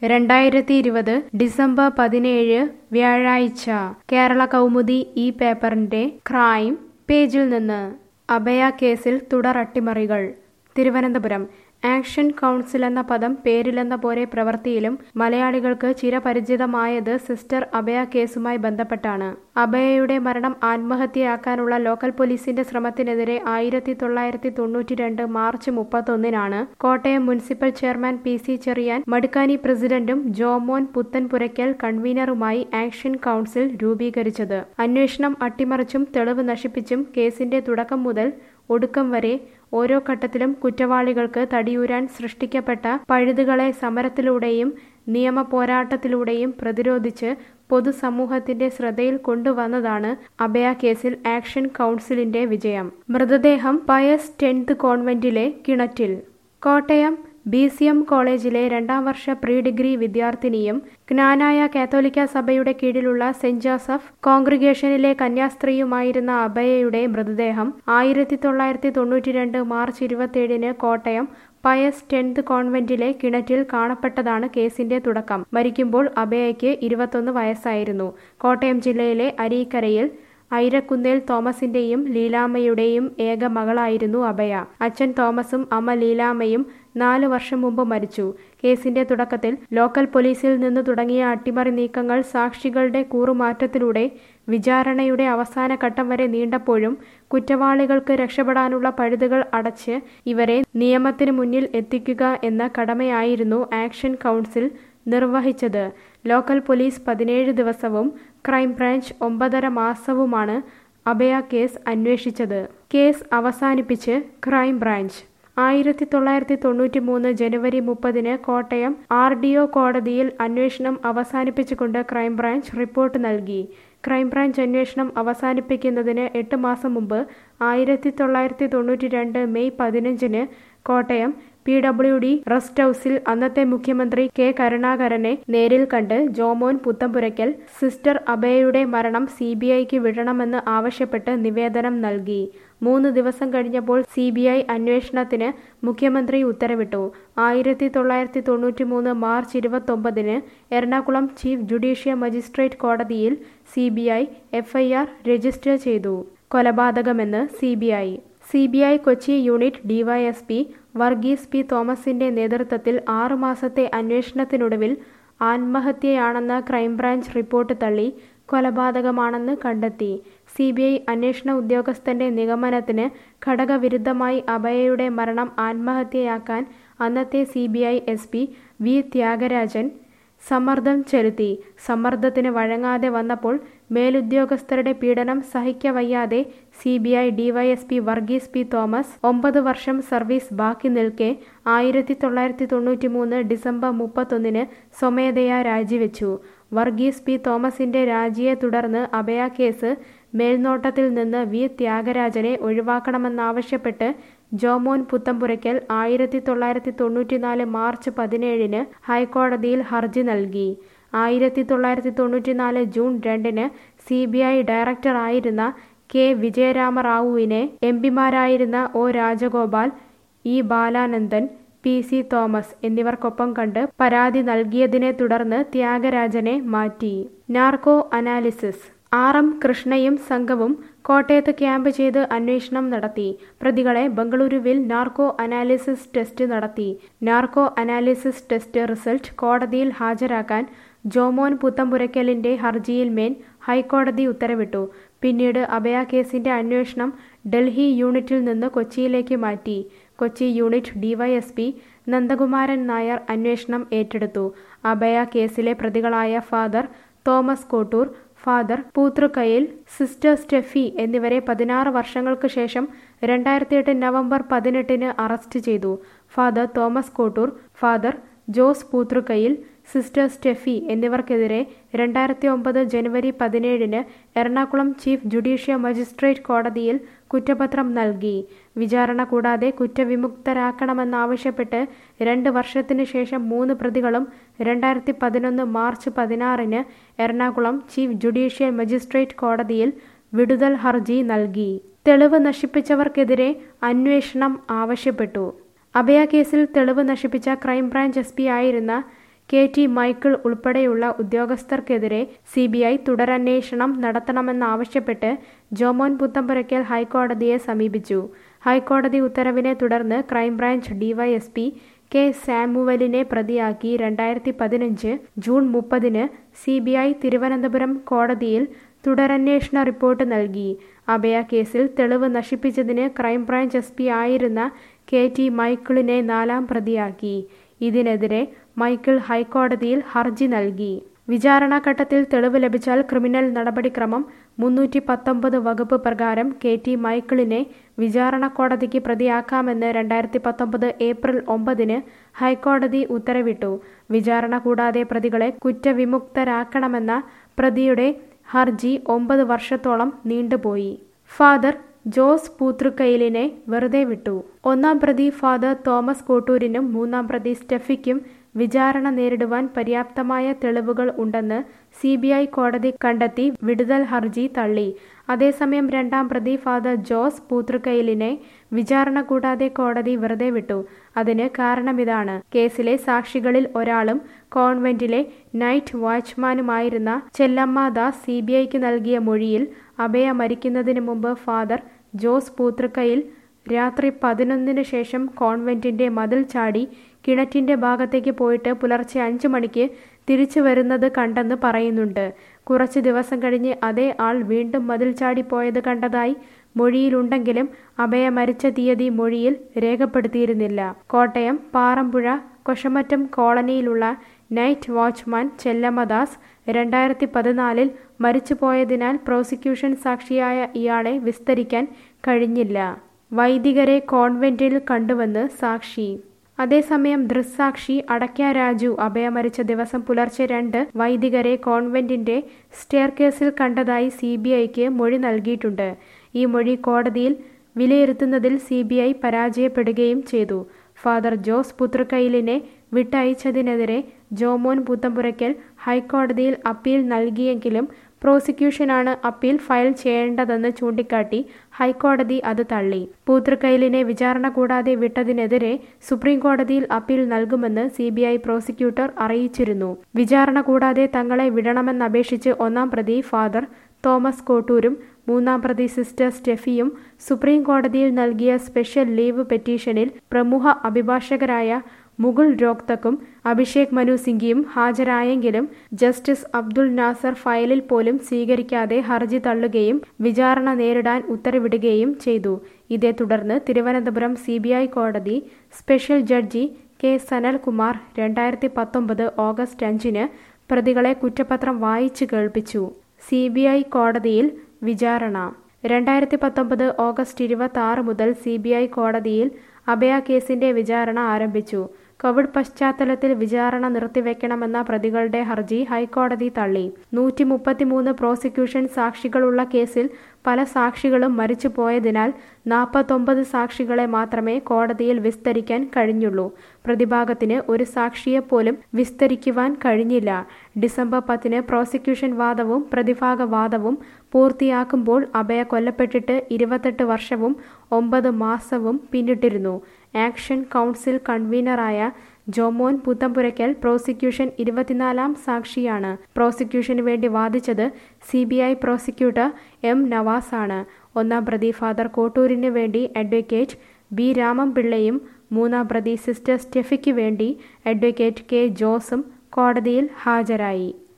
രണ്ടായിരത്തി ഇരുപത് ഡിസംബർ പതിനേഴ് വ്യാഴാഴ്ച കേരള കൗമുദി ഈ പേപ്പറിന്റെ ക്രൈം പേജിൽ നിന്ന് അഭയ കേസിൽ തുടർ അട്ടിമറികൾ തിരുവനന്തപുരം ആക്ഷൻ കൗൺസിൽ എന്ന പദം പേരിലെന്ന പോലെ പ്രവൃത്തിയിലും മലയാളികൾക്ക് ചിരപരിചിതമായത് സിസ്റ്റർ അഭയ കേസുമായി ബന്ധപ്പെട്ടാണ് അഭയയുടെ മരണം ആത്മഹത്യയാക്കാനുള്ള ലോക്കൽ പോലീസിന്റെ ശ്രമത്തിനെതിരെ ആയിരത്തി തൊള്ളായിരത്തി തൊണ്ണൂറ്റി രണ്ട് മാർച്ച് മുപ്പത്തൊന്നിനാണ് Kottayam municipal chairman P C Cherian Madukkani പ്രസിഡന്റും ജോമോൻ പുത്തൻപുരയ്ക്കൽ കൺവീനറുമായി ആക്ഷൻ കൗൺസിൽ രൂപീകരിച്ചത് അന്വേഷണം അട്ടിമറിച്ചും തെളിവ് നശിപ്പിച്ചും കേസിന്റെ തുടക്കം മുതൽ ഒടുക്കം വരെ ഓരോ ഘട്ടത്തിലും കുറ്റവാളികൾക്ക് തടിയൂരാൻ സൃഷ്ടിക്കപ്പെട്ട പഴുതുകളെ സമരത്തിലൂടെയും നിയമ പോരാട്ടത്തിലൂടെയും പ്രതിരോധിച്ച് പൊതുസമൂഹത്തിന്റെ ശ്രദ്ധയിൽ കൊണ്ടുവന്നതാണ് അഭയ കേസിൽ ആക്ഷൻ കൗൺസിലിന്റെ വിജയം മൃതദേഹം പയസ് ടെൻത്ത് കോൺവെന്റിലെ കിണറ്റിൽ കോട്ടയം ബി സി എം കോളേജിലെ രണ്ടാം വർഷ പ്രീ ഡിഗ്രി വിദ്യാർത്ഥിനിയും ജ്ഞാനായ കാത്തോലിക്ക സഭയുടെ കീഴിലുള്ള സെന്റ് ജോസഫ് കോൺഗ്രിഗേഷനിലെ കന്യാസ്ത്രീയുമായിരുന്ന അഭയയുടെ മൃതദേഹം ആയിരത്തി തൊള്ളായിരത്തി തൊണ്ണൂറ്റി രണ്ട് മാർച്ച് ഇരുപത്തിയേഴിന് കോട്ടയം പയസ് ടെൻത്ത് കോൺവെന്റിലെ കിണറ്റിൽ കാണപ്പെട്ടതാണ് കേസിന്റെ തുടക്കം മരിക്കുമ്പോൾ അഭയയ്ക്ക് ഇരുപത്തൊന്ന് വയസ്സായിരുന്നു കോട്ടയം ജില്ലയിലെ അരീക്കരയിൽ ഐരക്കുന്നേൽ തോമസിന്റെയും ലീലാമ്മയുടെയും ഏക മകളായിരുന്നു അഭയ അച്ഛൻ തോമസും അമ്മ ലീലാമ്മയും നാലു വർഷം മുമ്പ് മരിച്ചു കേസിന്റെ തുടക്കത്തിൽ ലോക്കൽ പോലീസിൽ നിന്ന് തുടങ്ങിയ അട്ടിമറി നീക്കങ്ങൾ സാക്ഷികളുടെ കൂറുമാറ്റത്തിലൂടെ വിചാരണയുടെ അവസാന ഘട്ടം വരെ നീണ്ടപ്പോഴും കുറ്റവാളികൾക്ക് രക്ഷപ്പെടാനുള്ള പഴുതുകൾ അടച്ച് ഇവരെ നിയമത്തിന് മുന്നിൽ എത്തിക്കുക എന്ന കടമയായിരുന്നു ആക്ഷൻ കൗൺസിൽ നിർവഹിച്ചത് ലോക്കൽ പോലീസ് പതിനേഴ് ദിവസവും ക്രൈംബ്രാഞ്ച് ഒമ്പതര മാസവുമാണ് അഭയ കേസ് അന്വേഷിച്ചത് കേസ് അവസാനിപ്പിച്ച് ക്രൈംബ്രാഞ്ച് ആയിരത്തി തൊള്ളായിരത്തി തൊണ്ണൂറ്റി മൂന്ന് ജനുവരി മുപ്പതിന് കോട്ടയം ആർ ഡി ഒ കോടതിയിൽ അന്വേഷണം അവസാനിപ്പിച്ചുകൊണ്ട് ക്രൈംബ്രാഞ്ച് റിപ്പോർട്ട് നൽകി ക്രൈംബ്രാഞ്ച് അന്വേഷണം അവസാനിപ്പിക്കുന്നതിന് എട്ട് മാസം മുമ്പ് ആയിരത്തി തൊള്ളായിരത്തി തൊണ്ണൂറ്റി രണ്ട് മെയ് പതിനഞ്ചിന് Kottayam P W D rest ഹൌസിൽ അന്നത്തെ മുഖ്യമന്ത്രി കെ കരുണാകരനെ നേരിൽ കണ്ട് ജോമോൻ പുത്തമ്പുരയ്ക്കൽ സിസ്റ്റർ അഭയയുടെ മരണം സി ബി ഐക്ക് വിടണമെന്ന് ആവശ്യപ്പെട്ട് നിവേദനം നൽകി മൂന്ന് ദിവസം കഴിഞ്ഞപ്പോൾ സി ബി ഐ അന്വേഷണത്തിന് മുഖ്യമന്ത്രി ഉത്തരവിട്ടു ആയിരത്തി തൊള്ളായിരത്തി തൊണ്ണൂറ്റി മൂന്ന് മാർച്ച് ഇരുപത്തൊമ്പതിന് എറണാകുളം ചീഫ് ജുഡീഷ്യൽ മജിസ്ട്രേറ്റ് കോടതിയിൽ C B I FIR register ചെയ്തു കൊലപാതകമെന്ന് C B I C B I Kochi unit DYSP Varghese P തോമസിന്റെ നേതൃത്വത്തിൽ ആറുമാസത്തെ അന്വേഷണത്തിനൊടുവിൽ ആത്മഹത്യയാണെന്ന ക്രൈംബ്രാഞ്ച് റിപ്പോർട്ട് തള്ളി കൊലപാതകമാണെന്ന് കണ്ടെത്തി സി ബി ഐ അന്വേഷണ ഉദ്യോഗസ്ഥന്റെ നിഗമനത്തിന് ഘടകവിരുദ്ധമായി അഭയയുടെ മരണം ആത്മഹത്യയാക്കാൻ അന്നത്തെ C B I S P V Thyagarajan സമ്മർദ്ദം ചെലുത്തി സമ്മർദ്ദത്തിന് വഴങ്ങാതെ വന്നപ്പോൾ മേലുദ്യോഗസ്ഥരുടെ പീഡനം സഹിക്കവയ്യാതെ C B I DYSP Varghese P Thomas ഒമ്പത് വർഷം സർവീസ് ബാക്കി നിൽക്കെ ആയിരത്തി തൊള്ളായിരത്തി തൊണ്ണൂറ്റി മൂന്ന് ഡിസംബർ മുപ്പത്തൊന്നിന് സ്വമേധയാ രാജിവെച്ചു വർഗീസ് പി തോമസിന്റെ രാജിയെ തുടർന്ന് അഭയ കേസ് മേൽനോട്ടത്തിൽ നിന്ന് വി ത്യാഗരാജനെ ഒഴിവാക്കണമെന്നാവശ്യപ്പെട്ട് ജോമോൻ പുത്തമ്പുരയ്ക്കൽ ആയിരത്തി തൊള്ളായിരത്തി തൊണ്ണൂറ്റിനാല് മാർച്ച് പതിനേഴിന് ഹൈക്കോടതിയിൽ ഹർജി നൽകി ആയിരത്തി തൊള്ളായിരത്തി തൊണ്ണൂറ്റിനാല് ജൂൺ രണ്ടിന് സി ബി ഐ ഡയറക്ടറായിരുന്ന കെ വിജയരാമറാവുവിനെ എം പിമാരായിരുന്ന O Rajagopal E Balanandan P C Thomas എന്നിവർക്കൊപ്പം കണ്ട് പരാതി നൽകിയതിനെ തുടർന്ന് ത്യാഗരാജനെ മാറ്റി നാർക്കോ അനാലിസിസ് ആർ എം കൃഷ്ണയും സംഘവും കോട്ടയത്ത് ക്യാമ്പ് ചെയ്ത് അന്വേഷണം നടത്തി പ്രതികളെ ബംഗളൂരുവിൽ നാർക്കോ അനാലിസിസ് ടെസ്റ്റ് നടത്തി നാർക്കോ അനാലിസിസ് ടെസ്റ്റ് റിസൾട്ട് കോടതിയിൽ ഹാജരാക്കാൻ ജോമോൻ പുത്തമ്പുരയ്ക്കലിന്റെ ഹർജിയിൽ മേൽ ഹൈക്കോടതി ഉത്തരവിട്ടു പിന്നീട് അഭയ കേസിന്റെ അന്വേഷണം ഡൽഹി യൂണിറ്റിൽ നിന്ന് കൊച്ചിയിലേക്ക് മാറ്റി കൊച്ചി യൂണിറ്റ് ഡിവൈഎസ്പി നന്ദകുമാരൻ നായർ അന്വേഷണം ഏറ്റെടുത്തു അഭയ കേസിലെ പ്രതികളായ father Thomas Kottoor father Poothrukkayil sister Stephy എന്നിവരെ പതിനാറ് വർഷങ്ങൾക്ക് ശേഷം രണ്ടായിരത്തിയെട്ട് നവംബർ പതിനെട്ടിന് അറസ്റ്റ് ചെയ്തു father Thomas Kottoor father Jose Poothrukkayil sister Stephy എന്നിവർക്കെതിരെ രണ്ടായിരത്തി ഒമ്പത് ജനുവരി പതിനേഴിന് എറണാകുളം ചീഫ് ജുഡീഷ്യൽ മജിസ്ട്രേറ്റ് കോടതിയിൽ കുറ്റപത്രം നൽകി വിചാരണ കൂടാതെ കുറ്റവിമുക്തരാക്കണമെന്നാവശ്യപ്പെട്ട് രണ്ട് വർഷത്തിനു ശേഷം മൂന്ന് പ്രതികളും രണ്ടായിരത്തി പതിനൊന്ന് മാർച്ച് പതിനാറിന് എറണാകുളം ചീഫ് ജുഡീഷ്യൽ മജിസ്ട്രേറ്റ് കോടതിയിൽ വിടുതൽ ഹർജി നൽകി തെളിവ് നശിപ്പിച്ചവർക്കെതിരെ അന്വേഷണം ആവശ്യപ്പെട്ടു അഭയ കേസിൽ തെളിവ് നശിപ്പിച്ച ക്രൈംബ്രാഞ്ച് എസ് പി ആയിരുന്ന കെ ടി മൈക്കിൾ ഉൾപ്പെടെയുള്ള ഉദ്യോഗസ്ഥർക്കെതിരെ സി ബി ഐ തുടരന്വേഷണം നടത്തണമെന്നാവശ്യപ്പെട്ട് ജോമോൻ പുത്തമ്പുരയ്ക്കൽ ഹൈക്കോടതിയെ സമീപിച്ചു ഹൈക്കോടതി ഉത്തരവിനെ തുടർന്ന് ക്രൈംബ്രാഞ്ച് ഡിവൈഎസ്പി കെ സാമുവലിനെ പ്രതിയാക്കി രണ്ടായിരത്തി പതിനഞ്ച് ജൂൺ മുപ്പതിന് സി ബി ഐ തിരുവനന്തപുരം കോടതിയിൽ തുടരന്വേഷണ റിപ്പോർട്ട് നൽകി അഭയ കേസിൽ തെളിവ് നശിപ്പിച്ചതിന് ക്രൈംബ്രാഞ്ച് എസ് പി ആയിരുന്ന കെ ടി മൈക്കിളിനെ നാലാം പ്രതിയാക്കി ഇതിനെതിരെ മൈക്കിൾ ഹൈക്കോടതിയിൽ ഹർജി നൽകി വിചാരണഘട്ടത്തിൽ തെളിവ് ലഭിച്ചാൽ ക്രിമിനൽ നടപടിക്രമം മുന്നൂറ്റി പത്തൊമ്പത് വകുപ്പ് പ്രകാരം കെ ടി മൈക്കിളിനെ വിചാരണ കോടതിക്ക് പ്രതിയാക്കാമെന്ന് രണ്ടായിരത്തി പത്തൊമ്പത് ഏപ്രിൽ ഒമ്പതിന് ഹൈക്കോടതി ഉത്തരവിട്ടു വിചാരണ കൂടാതെ പ്രതികളെ കുറ്റവിമുക്തരാക്കണമെന്ന പ്രതിയുടെ ഹർജി ഒമ്പത് വർഷത്തോളം നീണ്ടുപോയി ഫാദർ ജോസ് പൂത്തൃക്കയിലിനെ വെറുതെ വിട്ടു ഒന്നാം പ്രതി ഫാദർ തോമസ് കോട്ടൂരിനും മൂന്നാം പ്രതി സ്റ്റെഫിക്കും വിചാരണ നേരിടുവാൻ പര്യാപ്തമായ തെളിവുകൾ ഉണ്ടെന്ന് സി ബി ഐ കോടതി കണ്ടെത്തി വിടുതൽ ഹർജി തള്ളി അതേസമയം രണ്ടാം പ്രതി ഫാദർ ജോസ് പൂത്തൃക്കയിലിനെ വിചാരണ കൂടാതെ കോടതി വെറുതെ വിട്ടു അതിന് കാരണമിതാണ് കേസിലെ സാക്ഷികളിൽ ഒരാളും കോൺവെന്റിലെ നൈറ്റ് വാച്ച്മാനുമായിരുന്ന ചെല്ലമ്മ ദാസ് സി ബി ഐക്ക് നൽകിയ മൊഴിയിൽ അഭയ മരിക്കുന്നതിന് മുമ്പ് ഫാദർ ജോസ് പൂത്തൃക്കയിൽ രാത്രി പതിനൊന്നിന് ശേഷം കോൺവെന്റിന്റെ മതിൽ ചാടി കിണറ്റിന്റെ ഭാഗത്തേക്ക് പോയിട്ട് പുലർച്ചെ അഞ്ചു മണിക്ക് തിരിച്ചു വരുന്നത് കണ്ടെന്ന് പറയുന്നുണ്ട് കുറച്ച് ദിവസം കഴിഞ്ഞ് അതേ ആൾ വീണ്ടും മതിൽ ചാടിപ്പോയത് കണ്ടതായി മൊഴിയിലുണ്ടെങ്കിലും അഭയ മരിച്ച തീയതി മൊഴിയിൽ രേഖപ്പെടുത്തിയിരുന്നില്ല കോട്ടയം പാറമ്പുഴ കൊശമറ്റം കോളനിയിലുള്ള നൈറ്റ് വാച്ച്മാൻ ചെല്ലമ്മദാസ് രണ്ടായിരത്തി പതിനാലിൽ മരിച്ചുപോയതിനാൽ പ്രോസിക്യൂഷൻ സാക്ഷിയായ ഇയാളെ വിസ്തരിക്കാൻ കഴിഞ്ഞില്ല വൈദികരെ കോൺവെന്റിൽ കണ്ടുവന്ന് സാക്ഷി അതേസമയം ദൃക്സാക്ഷി അടയ്ക്ക രാജു അഭയ മരിച്ച ദിവസം പുലർച്ചെ രണ്ട് വൈദികരെ കോൺവെന്റിന്റെ സ്റ്റെയർകേസിൽ കണ്ടതായി സി ബി ഐക്ക് മൊഴി നൽകിയിട്ടുണ്ട് ഈ മൊഴി കോടതിയിൽ വിലയിരുത്തുന്നതിൽ സി ബി ഐ പരാജയപ്പെടുകയും ചെയ്തു ഫാദർ ജോസ് പുത്രക്കയിലിനെ വിട്ടയച്ചതിനെതിരെ ജോമോൻ പുത്തമ്പുരയ്ക്കൽ ഹൈക്കോടതിയിൽ അപ്പീൽ നൽകിയെങ്കിലും പ്രോസിക്യൂഷനാണ് അപ്പീൽ ഫയൽ ചെയ്യേണ്ടതെന്ന് ചൂണ്ടിക്കാട്ടി ഹൈക്കോടതി അത് തള്ളി പൂത്തൃക്കയിലിനെ വിചാരണ കൂടാതെ വിട്ടതിനെതിരെ സുപ്രീംകോടതിയിൽ അപ്പീൽ നൽകുമെന്ന് സി ബി ഐ പ്രോസിക്യൂട്ടർ അറിയിച്ചിരുന്നു വിചാരണ കൂടാതെ തങ്ങളെ വിടണമെന്നപേക്ഷിച്ച് ഒന്നാം പ്രതി ഫാദർ തോമസ് കോട്ടൂരും മൂന്നാം പ്രതി സിസ്റ്റർ സ്റ്റെഫിയും സുപ്രീം കോടതിയിൽ നൽകിയ സ്പെഷ്യൽ ലീവ് പെറ്റീഷനിൽ പ്രമുഖ അഭിഭാഷകരായ മുകുൾ രോക്തക്കും അഭിഷേക് മനു സിംഗിയും ഹാജരായെങ്കിലും ജസ്റ്റിസ് അബ്ദുൾ നാസർ ഫയലിൽ പോലും സ്വീകരിക്കാതെ ഹർജി തള്ളുകയും വിചാരണ നേരിടാൻ ഉത്തരവിടുകയും ചെയ്തു ഇതേ തുടർന്ന് തിരുവനന്തപുരം സി കോടതി സ്പെഷ്യൽ ജഡ്ജി കെ സനൽകുമാർ രണ്ടായിരത്തി പത്തൊമ്പത് ഓഗസ്റ്റ് അഞ്ചിന് പ്രതികളെ കുറ്റപത്രം വായിച്ചു കേൾപ്പിച്ചു സി ബി ഐ കോടതിയിൽ വിചാരണ രണ്ടായിരത്തി പത്തൊമ്പത് ഓഗസ്റ്റ് ഇരുപത്തി ആറ് മുതൽ സി ബി ഐ കോടതിയിൽ അഭയ കേസിന്റെ വിചാരണ ആരംഭിച്ചു കോവിഡ് പശ്ചാത്തലത്തിൽ വിചാരണ നിർത്തിവെക്കണമെന്ന പ്രതികളുടെ ഹർജി ഹൈക്കോടതി തള്ളി നൂറ്റി മുപ്പത്തിമൂന്ന് പ്രോസിക്യൂഷൻ സാക്ഷികളുള്ള കേസിൽ പല സാക്ഷികളും മരിച്ചു പോയതിനാൽ നാൽപ്പത്തൊമ്പത് സാക്ഷികളെ മാത്രമേ കോടതിയിൽ വിസ്തരിക്കാൻ കഴിഞ്ഞുള്ളൂ പ്രതിഭാഗത്തിന് ഒരു സാക്ഷിയെപ്പോലും വിസ്തരിക്കുവാൻ കഴിഞ്ഞില്ല ഡിസംബർ പത്തിന് പ്രോസിക്യൂഷൻ വാദവും പ്രതിഭാഗ വാദവും പൂർത്തിയാക്കുമ്പോൾ അഭയ കൊല്ലപ്പെട്ടിട്ട് ഇരുപത്തെട്ട് വർഷവും ഒമ്പത് മാസവും പിന്നിട്ടിരുന്നു ആക്ഷൻ കൗൺസിൽ കൺവീനറായ ജോമോൻ പുത്തമ്പുരയ്ക്കൽ പ്രോസിക്യൂഷൻ ഇരുപത്തിനാലാം സാക്ഷിയാണ് പ്രോസിക്യൂഷന് വേണ്ടി വാദിച്ചത് C B I prosecutor M നവാസാണ് ഒന്നാം പ്രതി ഫാദർ കോട്ടൂരിന് വേണ്ടി അഡ്വക്കേറ്റ് ബി രാമൻപിള്ളയും മൂന്നാം പ്രതി സിസ്റ്റർ സ്റ്റെഫിക്ക് വേണ്ടി അഡ്വക്കേറ്റ് കെ ജോസും കോടതിയിൽ ഹാജരായി